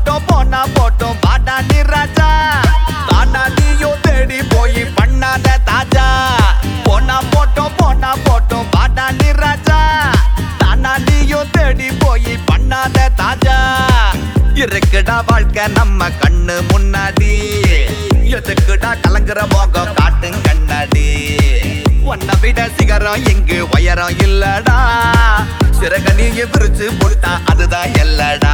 போட்டோம் போனா போட்டோம் பாடா நீ ராஜா தானா நீயும் தேடி போய் பண்ணாத தாஜா போனா போட்டோம் போனா போட்டோம் பாடா நீ ராஜா தானா நீயும் தேடி போய் பண்ணாத தாஜா இருக்குடா வாழ்க்கை நம்ம கண்ணு முன்னாடி எதுக்குடா கலங்குற மோகம் காட்டும் கண்ணாடி உன்னை விட சிகரம் இங்கு உயரம் இல்லடா சிறகனிய பிரிச்சு போட்டா அதுதான் எல்லடா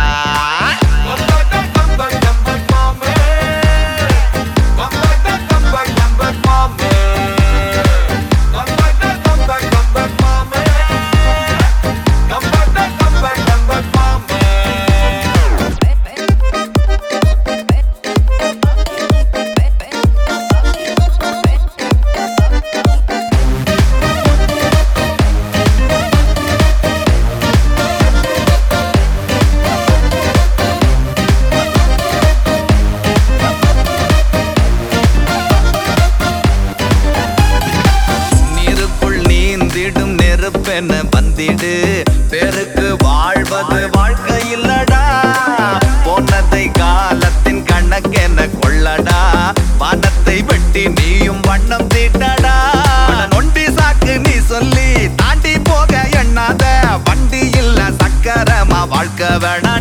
நீருக்குள் நீந்திடும் நெருப்பென வந்திடு பேருக்கு வாழ்வது வாழ்க்கை இல்லடா போனதை காலத்தின் கணக்கென கொள்ளடா வானத்தை வெட்டி நீயும் வண்ணம் தீட்டடா நொண்டி சாக்கு நீ சொல்லி தாண்டி போக எண்ணாத வண்டி இல்ல சக்கரமா வாழ்க்கை வேணா